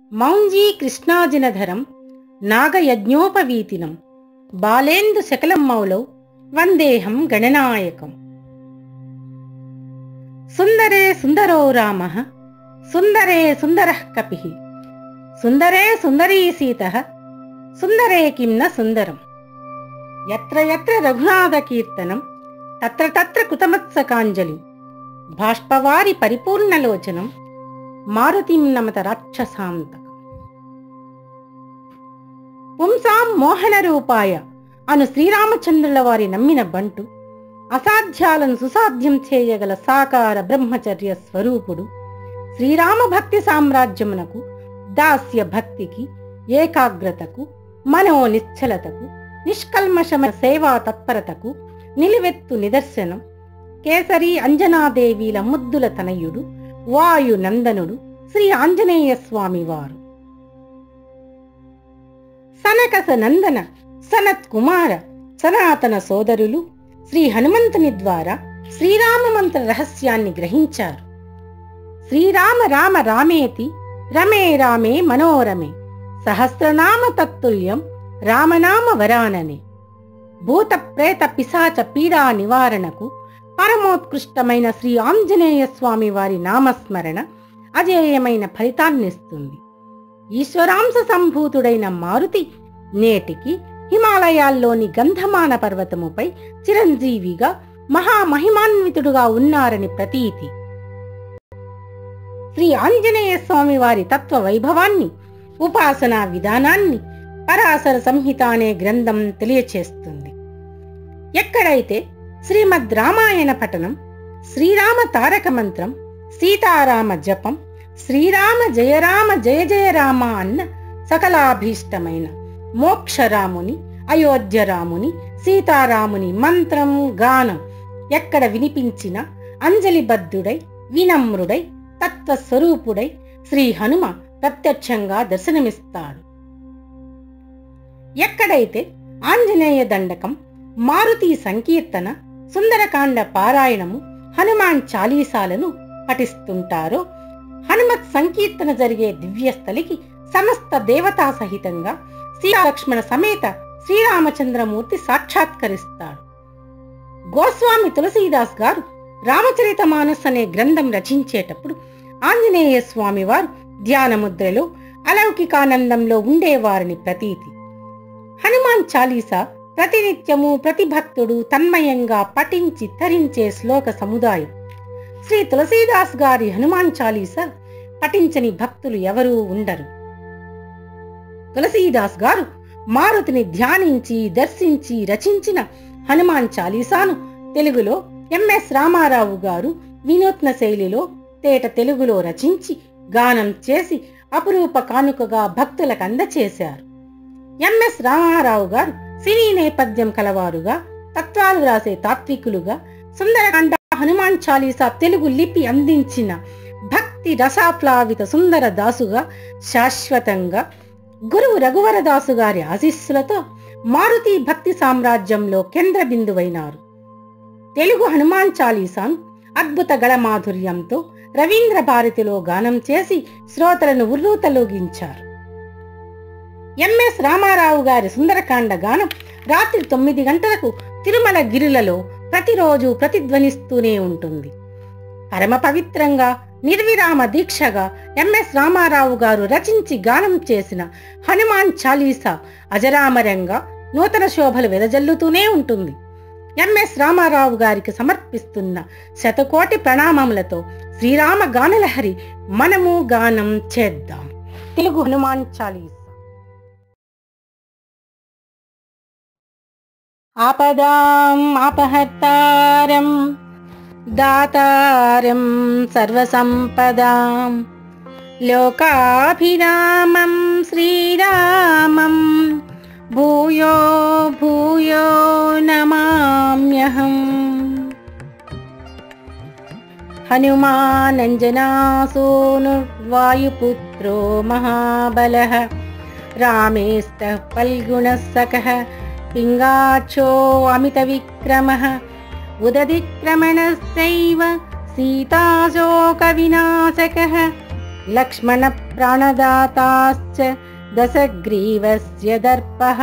మౌంజీ కృష్ణాజినధరం నాగయజ్ఞోపవీతినం బాలేందు శకలం మౌలౌ వందేహం గణనాయకం సుందరే సుందరో రామ సుందరే సుందర కపి సుందరే సుందరీ సీత సుందరే కిం న సుందరం ఎత్ర ఎత్ర రఘునాథ కీర్తనం తత్ర తత్ర కృతమత్సకాంజలి బాష్పవారి పరిపూర్ణలోచనం మారుతిం నమత రాక్షసాంతకం పుంసాం మోహన రూపాయ అను శ్రీరామచంద్రుల వారి నమ్మిన బంటు అసాధ్యాలను సుసాధ్యం చేయగల సాకార బ్రహ్మచర్య స్వరూపుడు శ్రీరామ భక్తి సామ్రాజ్యమునకు దాస్య భక్తికి ఏకాగ్రతకు మనో నిశ్చలతకు నిష్కల్మషమ సేవా తత్పరతకు నిలువెత్తు నిదర్శనం కేసరి అంజనాదేవిల ముద్దుల తనయుడు వాయు నందనుడు శ్రీ ఆంజనేయ స్వామి వారు సనకస నందన సనత్ కుమార సనాతన సోదరులు శ్రీ హనుమంతుని ద్వారా శ్రీరామ మంత్ర రహస్యాన్ని గ్రహించారు శ్రీరామ రామ రామేతి రమే రామే మనోరమే సహస్రనామ తత్తుల్యం రామనామ వరాననే భూత ప్రేత పిశాచ పీడా నివారణకు పరమోత్కృష్టమైన శ్రీ ఆంజనేయ స్వామి వారి నామస్మరణ అజేయమైన ఫలితాన్నిస్తుంది ఈశ్వరాంశ సంభూతుడైన మారుతి నేటికి హిమాలయాల్లోని గంధమాన పర్వతముపై చిరంజీవిగా మహామహిమాన్వితుడుగా ఉన్నారని ప్రతీతి శ్రీ ఆంజనేయ స్వామి వారి తత్వ వైభవాన్ని ఉపాసనా విధానాన్ని పరాశర సంహిత అనే గ్రంథం తెలియచేస్తుంది ఎక్కడైతే శ్రీమద్ రామాయణ పఠనం శ్రీరామ తారక మంత్రం సీతారామ జపం శ్రీరామ జయరామ జయ జయ రామ అన్న సకలాభీష్టమైన మోక్షరాముని అయోధ్యరాముని సీతారాముని మంత్రం గానం ఎక్కడ వినిపించిన అంజలిబద్ధుడై వినమ్రుడై తత్వస్వరూపుడై శ్రీ హనుమ ప్రత్యక్షంగా దర్శనమిస్తాడు ఎక్కడైతే ఆంజనేయ దండకం మారుతి సంకీర్తన సుందరకాండ పారాయణము హనుమాన్ చాలీసాలను పఠిస్తుంటారో హనుమత్ సంకీర్తన జరిగే దివ్యస్థలికి సమస్త దేవతా సహితంగా సీతాలక్ష్మణ సమేత శ్రీరామచంద్రమూర్తి సాక్షాత్కరిస్తాడు గోస్వామి తులసీదాస్ గారు రామచరిత మానస్ అనే గ్రంథం రచించేటప్పుడు ఆంజనేయ స్వామి వారు ధ్యానముద్రలో అలౌకికానందంలో ఉండేవారని ప్రతీతి హనుమాన్ చాలీసా ప్రతినిత్యము ప్రతి భక్తుడు తన్మయంగా పఠించి తరించే శ్లోక సముదాయం శ్రీ తులసీదాస్ గారి హనుమాన్ చాలీసా పఠించని భక్తులు ఎవరూ ఉండరు తులసీదాస్ గారు మారుతిని ధ్యానించి దర్శించి రచించిన హనుమాన్ చాలీసాను తెలుగులో ఎంఎస్ రామారావు గారు వినూత్న శైలిలో తేట తెలుగులో రచించి గానం చేసి అపురూప కానుకగా భక్తులకు అందచేశారు ఎంఎస్ రామారావు గారు సినీ నేపథ్యం కలవారుగా తత్వాలు రాసే తాత్వికులుగా సుందరకాండ హనుమాన్ చాలీసా తెలుగు లిపి అందించిన భక్తి రసాప్లావిత సుందర దాసుగా శాశ్వతంగా గురువు రఘువరదాసు గారి ఆశీస్సులతో మారుతి భక్తి సామ్రాజ్యంలో కేంద్ర బిందువైనారు తెలుగు హనుమాన్ చాలీసాను అద్భుత గళ మాధుర్యంతో రవీంద్ర భారతిలో గానం చేసి శ్రోతలను ఉర్రూతలూగించారు ఎంఎస్ రామారావు గారి సుందరకాండ గానం రాత్రి తొమ్మిది గంటలకు తిరుమల గిరులలో ప్రతిరోజు ప్రతిధ్వనిస్తూనే ఉంటుంది పరమ పవిత్రంగా నిర్విరామ దీక్షగా ఎంఎస్ రామారావు గారు రచించి గానం చేసిన హనుమాన్ చాలీసా అజరామరంగా నూతన శోభలు వెదజల్లుతూనే ఉంటుంది ఎంఎస్ రామారావు గారికి సమర్పిస్తున్న శతకోటి ప్రణామములతో శ్రీరామ గానలహరి మనము గానం చేద్దాం తెలుగు హనుమాన్ చాలీసా ఆపదాం ఆపహర్తారం దాతారం సర్వసంపదాం లోకాభిరామం శ్రీరామం భూయో భూయో నమామ్యహం హనుమానంజనాసూనుర్వాయుపుత్రో మహాబలः రామేస్తः పల్గుణः సఖः पिङ्गाक्षो अमितविक्रमः उदधिक्रमणश्चैव सीताशोकविनाशकः लक्ष्मणः ప్రాణదాతాశ్చ దశగ్రీవస్య దర్పः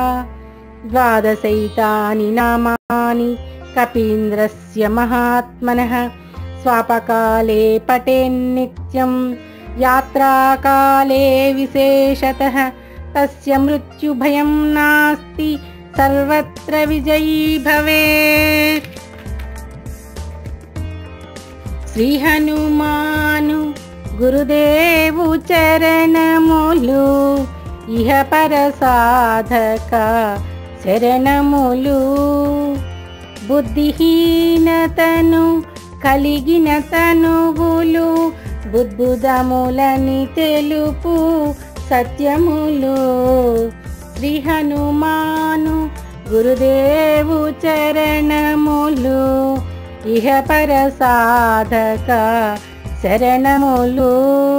ద్వాదశైతాని నామాని కపీంద్రస్య మహాత్మనः స్వాపకాలే పఠేన్నిత్యం యాత్రాకాలే విశేషతः తస్య మృత్యుభయం నాస్తి సర్వత్ర విజయీ భవేత్ శ్రీ హనుమాను గురుదేవు చరణములు ఇహ పర సాధక శరణములు బుద్ధిహీనతను కలిగిన తనువులు బుద్బుదములని తెలుపు సత్యములు శ్రీ హనుమాను గురుదేవు చరణములు ఇహ పర సాధక శరణములు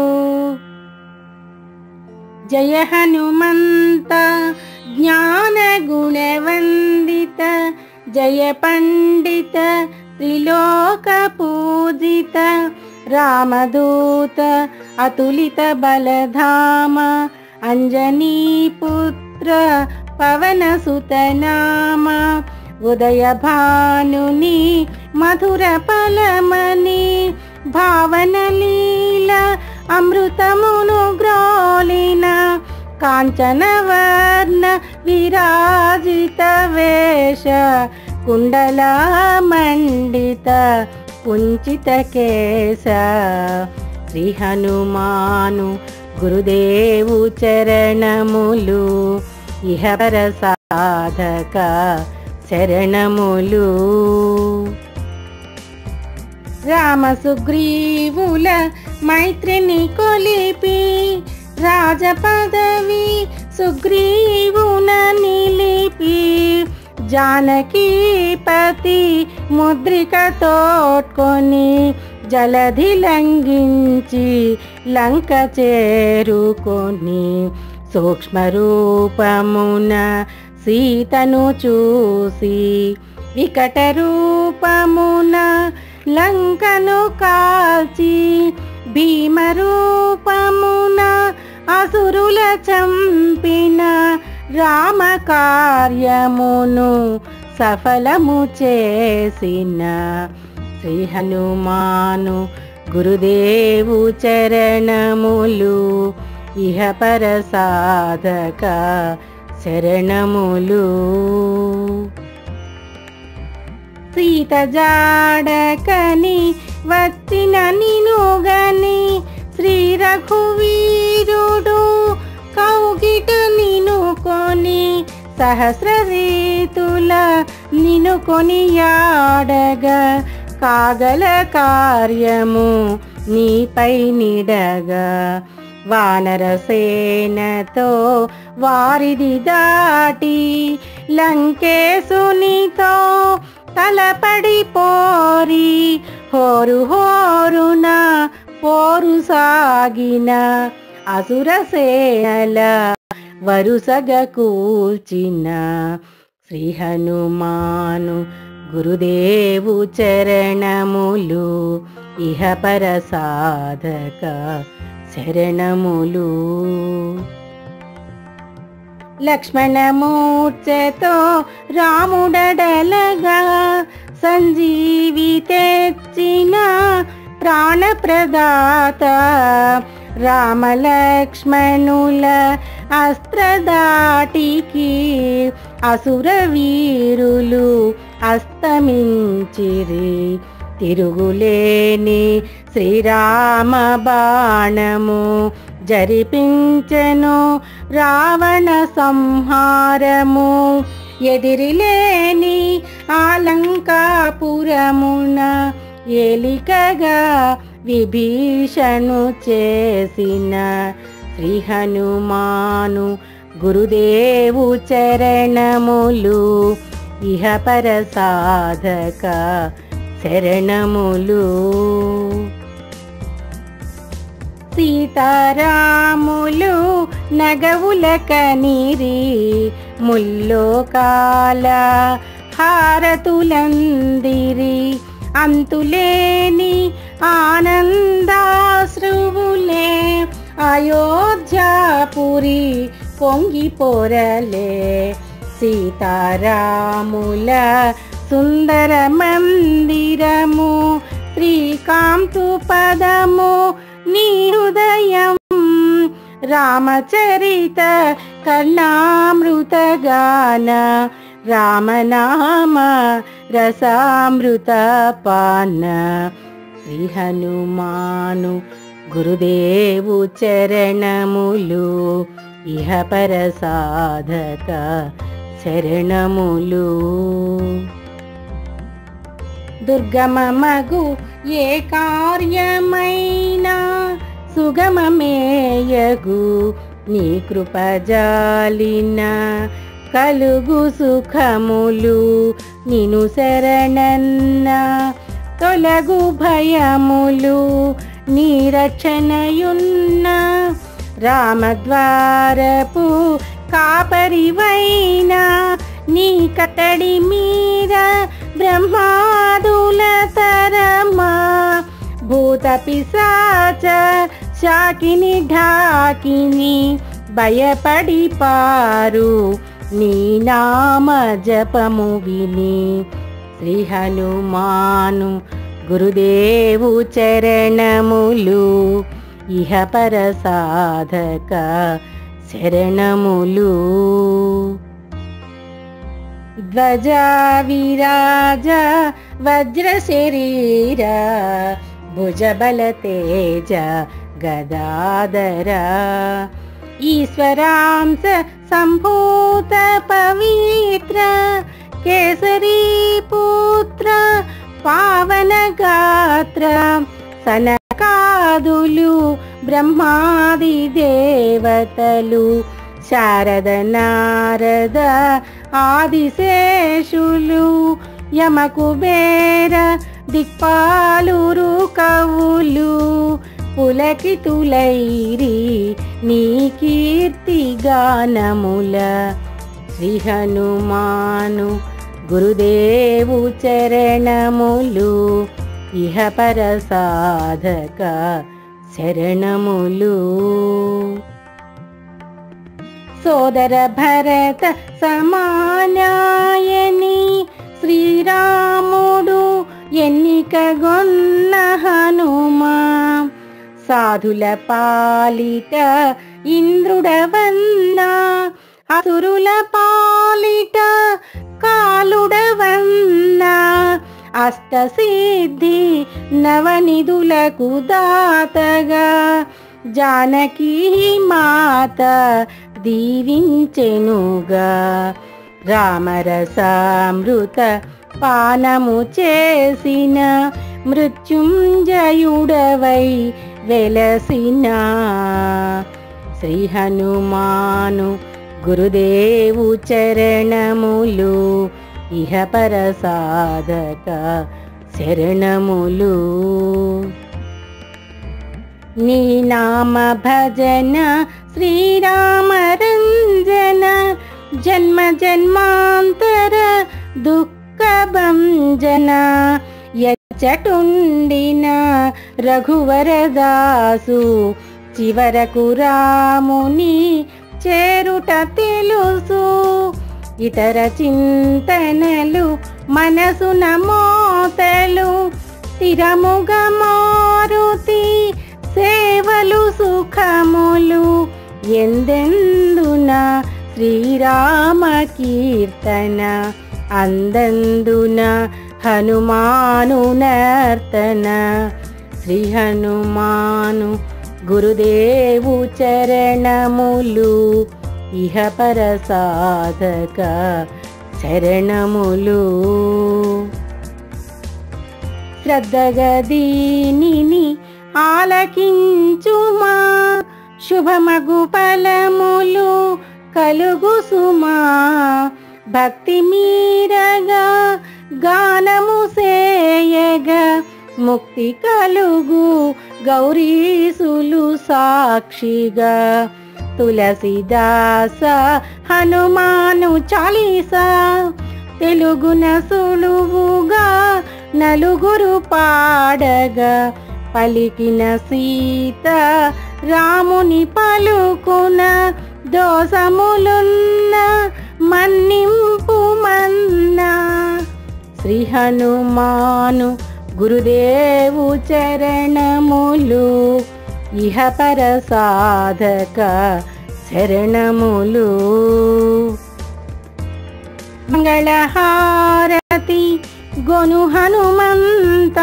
జయ హనుమంత జ్ఞాన గుణవందిత జయ పండిత త్రిలోక పూజిత రామదూత అతులిత బలధామ అంజనీ పుత్ర పవన సుతనామ ఉదయ భానుని మధుర ఫలమని భావన లీల అమృతమును గ్రోలిన కాంచన వర్ణ విరాజిత వేష కుండల మండిత కుంచిత కేశ శ్రీ హనుమాను గురుదేవు చరణములు ఇహ పర సాధక శరణములు రామ సుగ్రీవుల మైత్రిని కొలిపి రాజ పదవి సుగ్రీవున నిలిపి జానకీపతి ముద్రిక తోడ్కొని జలధి లంఘించి లంక చేరుకొని సూక్ష్మ రూపమున సీతను చూసి వికట రూపమున లంకను కాల్చి భీమ రూపమున అసురుల చంపిన రామ కార్యమును సఫలము చేసిన శ్రీ హనుమాను గురుదేవు చరణములు ఇహ పర సాధక శరణములు సీత జాడకని వచ్చిన నినుగని శ్రీ రఘువీరుడు కౌగిట నినుకొని సహస్ర రీతుల నినుకొని యాడగా కాగల కార్యము నీపై నిడగా వానరసేనతో వారిది దాటి లంకేశునితో తలపడి పోరి హోరు హోరున పోరు సాగిన అసురసేనల వరుసగా కూల్చిన శ్రీ హనుమాను గురుదేవు చరణములు ఇహ పర సాధక శరణములు లక్ష్మణమూర్చతో రాముడడలగా సంజీవి తెచ్చిన ప్రాణప్రదాత రామలక్ష్మణుల అస్త్రదాటికి అసుర వీరులు అస్తమించిరి తిరుగులేని శ్రీరామ బాణము జరిపించెను రావణ సంహారము ఎదిరిలేని ఆలంకాపురమున ఏలికగా విభీషణు చేసిన శ్రీ హనుమాను గురుదేవు చరణములు ఇహ పర సాధక శరణములు సీతారాములు నగవుల కనిరి ముల్లోకాల హారతులందిరి అంతులేని ఆనందాశ్రువులే అయోధ్యాపురి పొంగి పొరలే సీతారాముల సుందర మందిరము శ్రీకాంతు పదము నీ హృదయం రామచరిత కర్ణామృత గాన రామనామ రసామృత పాన శ్రీ హనుమాను గురుదేవు చరణములు ఇహ పర సాధక శరణములు దుర్గమమగు ఏ కార్యమైనా సుగమమేయగు నీ కృపజాలిన కలుగు సుఖములు నిను శరణన్న తొలగు భయములు నీ రక్షణయున్న రామద్వారపు కాపరివైనా నీ కట్టడి మీద బ్రహ్మాదుల తరమా భూత పిశాచ శాకిని ఢాకిని భయపడి పారు నీ నామ జపము విని శ్రీ హనుమాను గురుదేవు చరణములు ఇహ పర సాధక శరణములు ధ్వజ విరాజ వజ్ర శరీర భుజబల తేజ గదాదర ఈశ్వరాంశ సంభూత పవిత్ర కేసరీ పుత్ర పావన గాత్ర సనకాదులు బ్రహ్మాది దేవతలు శారద నారద ఆదిశేషులు యమకుబేర దిక్పాలురు కవులు పులకితులైరి నీ కీర్తి గానముల శ్రీ హనుమాను గురుదేవు చరణములు ఇహ పర సాధక శరణములు సోదర భరత సమానాయని శ్రీరాముడు ఎన్నికగొన్న హనుమా సాధుల పాలిట ఇంద్రుడవన్నా అసురుల పాలిట కాలుడవన్నా అష్టసిద్ధి నవనిధులకు దాతగా జానకీ మాత దీవించెనుగా రామరసామృత పానము చేసిన మృత్యుంజయుడవై వెలసిన శ్రీ హనుమాను గురుదేవు చరణములు ఇహ పర సాధక శరణములు నీ నామ భజన శ్రీరామ రంజన జన్మ జన్మాంతర దుఃఖ భంజన ఎచ్చటుండిన రఘువరదాసు చివరకు రాముని చేరుట తెలుసు ఇతర చింతనలు మనసున మోతలు స్థిరముగా మారుతి సేవలు సుఖములు ఎందెందున శ్రీరామ కీర్తన అందందున హనుమాను నర్తన శ్రీ హనుమాను గురుదేవు చరణములు ఇహ పర సాధక శరణములు శ్రద్ధగా దీనిని ఆలకించుమా శుభమగు ఫలములు కలుగు సుమా భక్తి మీరగా గానము సేయగా ముక్తి కలుగు గౌరీసులు సాక్షిగా తులసిదాస హనుమాను చాలీసా తెలుగున సులువుగా నలుగురు పాడగా పలికిన సీత రాముని పలుకున దోషములున్న మన్నింపు మన్నా శ్రీ హనుమాను గురుదేవు చరణములు ఇహపర సాధక శరణములు మంగళహారతి గొను హనుమంత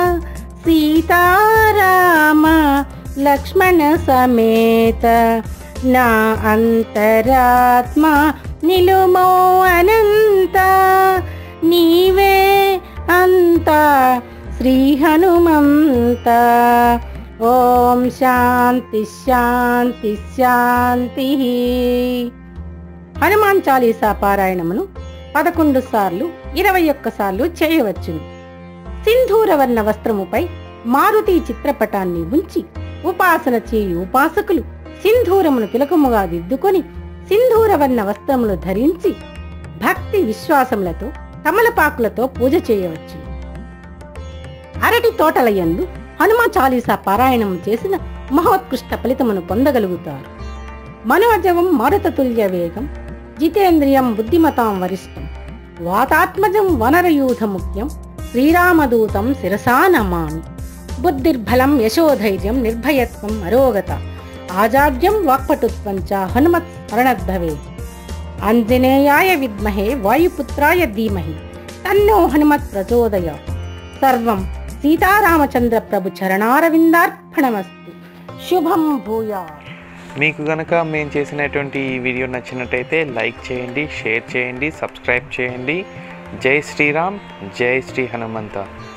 సీతారామ లక్ష్మణ సమేత నా అంతరాత్మ నిలుమో అనంత నీవే అంత శ్రీ హనుమంత ఓం శాంతి శాంతి శాంతి హనుమాన్ చాలీసా పారాయణమును పదకొండు సార్లు ఇరవై ఒక్క సార్లు చేయవచ్చును సింధూరవర్ణ వస్త్రముపై మారుతి చిత్రపటాన్ని ఉంచి ఉపాసన చేయు ఉపాసకులు సింధూరమును తిలకముగా దిద్దుకొని సింధూరవర్ణ వస్త్రములు ధరించి భక్తి విశ్వాసములతో తమలపాకులతో పూజ చేయవచ్చు అరటి తోటలయందు హనుమ చాలీసా పారాయణం చేసిన మహోత్కృష్ట ఫలితమును పొందగలుగుతారు మనోజవం మారుతతుల్య వేగం జితేంద్రియం బుద్ధిమతాం వరిష్టం వాతాత్మజం వనరయూథ ముఖ్యం శ్రీరామదూతం శిరసా నమామి బుద్ధిర్బలం యశోధైర్యం నిర్భయత్వం అరోగత ఆజాడ్యం వాక్పటుత్వం చ హనుమత్ స్మరణద్భవే ఆంజనేయాయ విద్మహే వాయుపుత్రాయ ధీమహి తన్నో హనుమత్ ప్రచోదయ సర్వం సీతారామచంద్ర ప్రభు చరణారవిందార్పణమస్తు శుభం భూయా మీకు కనుక మేము చేసినటువంటి ఈ వీడియో నచ్చినట్టయితే లైక్ చేయండి షేర్ చేయండి సబ్స్క్రైబ్ చేయండి జై శ్రీరామ్ జై శ్రీ హనుమంత